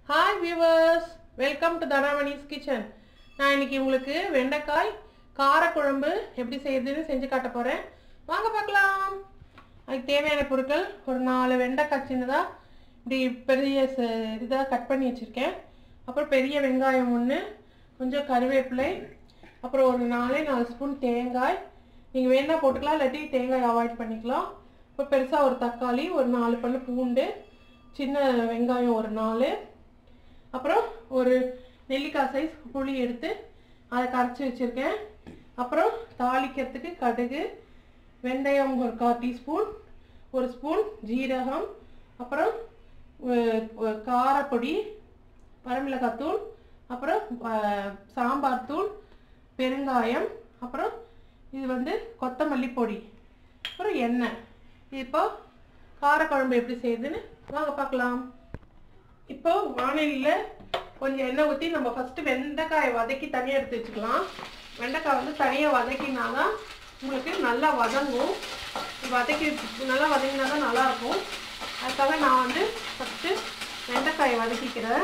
hi viewers welcome to Dhanamani's kitchen நான் இன்னைக்கு உங்களுக்கு வெண்டைக்காய் காரக்குழம்பு எப்படி செய்யுதுன்னு செஞ்சு காட்ட போகிறேன் வாங்க பார்க்கலாம் அதுக்கு தேவையான பொருட்கள் ஒரு நாலு வெண்டைக்காய் சின்னதாக இப்படி பெரிய இதாக கட் பண்ணி வச்சுருக்கேன் அப்புறம் பெரிய வெங்காயம் ஒன்று கொஞ்சம் கருவேப்பிலை அப்புறம் ஒரு நாலே நாலு ஸ்பூன் தேங்காய் நீங்கள் வேணா போட்டுக்கலாம் இல்லாட்டி தேங்காய் அவாய்ட் பண்ணிக்கலாம் அப்புறம் பெருசாக ஒரு தக்காளி ஒரு நாலு பல்லு பூண்டு சின்ன வெங்காயம் ஒரு நாலு அப்புறம் ஒரு நெல்லிக்காய் சைஸ் புளி எடுத்து அதை கரைச்சி வச்சுருக்கேன் அப்புறம் தாளிக்கிறதுக்கு கடுகு வெந்தயம் ஒரு கால் டீஸ்பூன் ஒரு ஸ்பூன் ஜீரகம் அப்புறம் அஹ், அஹ், காரப்பொடி வரமிளகாத்தூள் அப்புறம் அஹ், சாம்பார் தூள் பெருங்காயம் அப்புறம் இது வந்து கொத்தமல்லி பொடி அப்புறம் எண்ணெய் இப்போ காரக்குழம்பு எப்படி செய்யுதுன்னு வாங்க பார்க்கலாம் இப்போ வானிலையில் கொஞ்சம் எண்ணெய் ஊற்றி நம்ம ஃபஸ்ட்டு வெண்டைக்காயை வதக்கி தனியாக எடுத்து வச்சுக்கலாம் வெண்டைக்காய் வந்து தனியாக வதக்கினா தான் உங்களுக்கு நல்லா வதங்கும் வதக்கி நல்லா வதங்கினா தான் நல்லாயிருக்கும் அதுக்காக நான் வந்து ஃபஸ்ட்டு வெண்டைக்காயை வதக்கிக்கிறேன்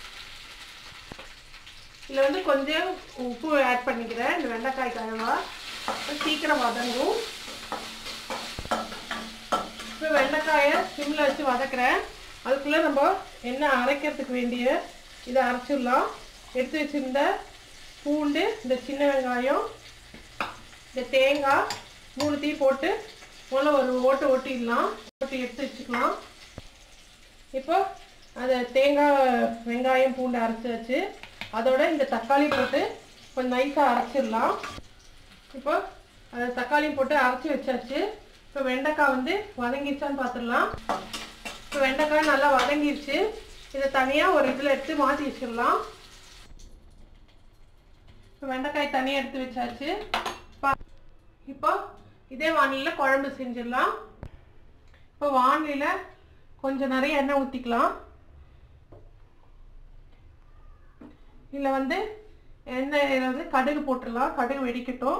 இதில் வந்து கொஞ்சம் உப்பு ஆட் பண்ணிக்கிறேன் இந்த வெண்டைக்காய் கழுவா சீக்கிரம் வதங்கும் இப்போ வெண்டைக்காயை சிம்மில் வச்சு வதக்குறேன் அதுக்குள்ளே நம்ம என்ன அரைக்கிறதுக்கு வேண்டிய இதை அரைச்சிடலாம் எடுத்து வச்சிருந்த பூண்டு இந்த சின்ன வெங்காயம் இந்த தேங்காய் மூணுத்தையும் போட்டு முதல்ல ஒரு ஓட்டு ஓட்டிடலாம் ஓட்டி எடுத்து வச்சுக்கலாம் இப்போ அதை தேங்காய் வெங்காயம் பூண்டு அரைச்சாச்சு அதோட இந்த தக்காளி போட்டு கொஞ்சம் நைஸாக அரைச்சிடலாம் இப்போ அதை தக்காளியும் போட்டு அரைச்சி வச்சாச்சு இப்போ வெண்டைக்காய் வந்து வதங்கிருச்சான்னு பார்த்துடலாம் இப்போ வெண்டைக்காய் நல்லா வதங்கிருச்சு இதை தனியாக ஒரு இதில் எடுத்து மாற்றி வச்சிடலாம் இப்போ வெண்டைக்காய் தனியாக எடுத்து வச்சாச்சு பா- இப்போ இதே வானிலையில் குழம்பு செஞ்சிடலாம் இப்போ வானிலையில் கொஞ்சம் நிறைய எண்ணெய் ஊற்றிக்கலாம் இதில் வந்து எண்ணெய் வந்து கடுகு போட்டுடலாம் கடுகு வெடிக்கட்டும்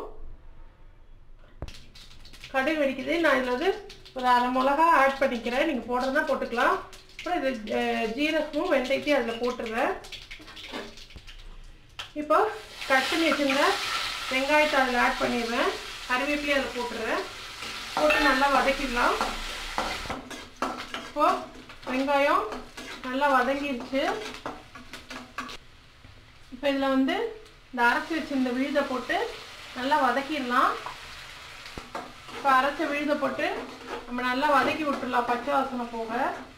கடுகு வெடிக்குது நான் இதில் வந்து ஒரு அரை மிளகா ஆட் பண்ணிக்கிறேன் நீங்கள் போடுறதுனா போட்டுக்கலாம் அப்புறம் இது அஹ், ஜீரகமும் வெந்தயத்தையும் அதில் போட்டுருவேன் இப்போ கட் பண்ணி வச்சுருந்த வெங்காயத்தை அதில் ஆட் பண்ணிடுவேன் கருவேப்பிலையும் அதில் போட்டுருவேன் போட்டு நல்லா வதக்கிடலாம் இப்போ வெங்காயம் நல்லா வதங்கிருச்சு இப்போ இதில் வந்து இந்த அரைச்சி வச்சிருந்த விழுதை போட்டு நல்லா வதக்கிடலாம் இப்போ அரைச்ச விழுதை போட்டு நம்ம நல்லா வதக்கி விட்டுடலாம் பச்சை வாசனை போக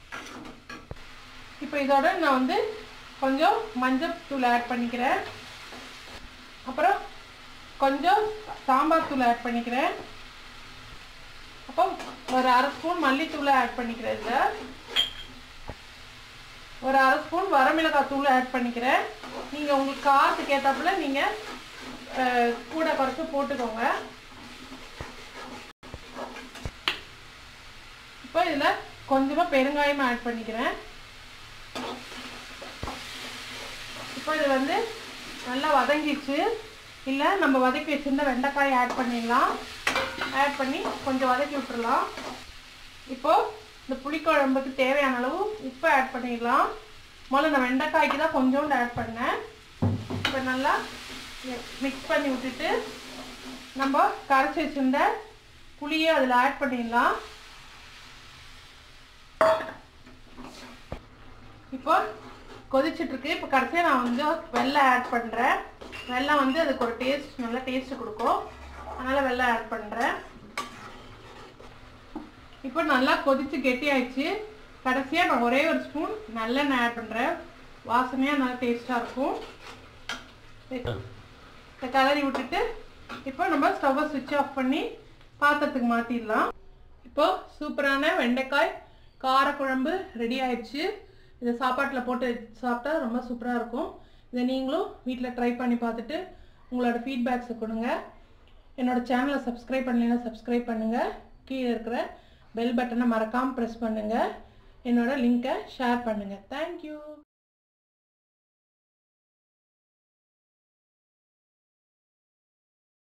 இப்போ இதோட நான் வந்து கொஞ்சம் மஞ்சள் தூள் ஆட் பண்ணிக்கிறேன் அப்புறம் கொஞ்சம் சாம்பார் தூள் ஆட் பண்ணிக்கிறேன் அப்போ ஒரு அரை ஸ்பூன் மல்லித்தூளை ஆட் பண்ணிக்கிறேன் இதில் ஒரு அரை ஸ்பூன் வரமிளகாய் தூள் ஆட் பண்ணிக்கிறேன் நீங்கள் உங்களுக்கு காரத்துக்கு ஏற்றாப்புல நீங்கள் அஹ், கூட குறைச்சி போட்டுக்கோங்க இப்போ இதில் கொஞ்சமாக பெருங்காயம் ஆட் பண்ணிக்கிறேன் இப்போ இது வந்து நல்லா வதங்கிச்சு இல்லை நம்ம வதக்கி வச்சிருந்த வெண்டைக்காய் ஆட் பண்ணிடலாம் ஆட் பண்ணி கொஞ்சம் வதக்கி விட்டுறலாம் இப்போ இந்த புளிக்குழம்புக்கு தேவையான அளவு உப்பு ஆட் பண்ணிடலாம் முதல்ல இந்த வெண்டைக்காய்க்கு தான் கொஞ்சோண்டு ஆட் பண்ணேன் இப்போ நல்லா மிக்ஸ் பண்ணி விட்டுட்டு நம்ம கரைச்சி வச்சிருந்த புளியை அதில் ஆட் பண்ணிடலாம் இப்போ கொதிச்சிட்டு இருக்கு இப்போ கடைசியாக நான் வந்து வெள்ளம் ஆட் பண்ணுறேன் வெல்லம் வந்து அதுக்கு ஒரு டேஸ்ட் நல்ல டேஸ்ட் கொடுக்கும் அதனால் வெள்ளம் ஆட் பண்ணுறேன் இப்போ நல்லா கொதிச்சு கெட்டி ஆயிடுச்சு கடைசியாக நான் ஒரே ஒரு ஸ்பூன் நல்லெண்ணெய் ஆட் பண்ணுறேன் வாசனையாக நல்லா டேஸ்ட்டாக இருக்கும் இதை கலரி விட்டுட்டு இப்போ நம்ம ஸ்டவ்வை சுவிட்ச் ஆஃப் பண்ணி பாத்திரத்துக்கு மாற்றிடலாம் இப்போ சூப்பரான வெண்டைக்காய் காரக்குழம்பு ரெடி ஆயிடுச்சு இதை சாப்பாட்டில் போட்டு சாப்பிட்டா ரொம்ப சூப்பராக இருக்கும் இதை நீங்களும் வீட்டில் ட்ரை பண்ணி பார்த்துட்டு உங்களோட ஃபீட்பேக்ஸை கொடுங்க என்னோட சேனலை சப்ஸ்கிரைப் பண்ணலைன்னா சப்ஸ்கிரைப் பண்ணுங்கள் கீழே இருக்கிற பெல் பட்டனை மறக்காமல் ப்ரெஸ் பண்ணுங்கள் என்னோட லிங்க்கை ஷேர் பண்ணுங்கள் தேங்க்யூ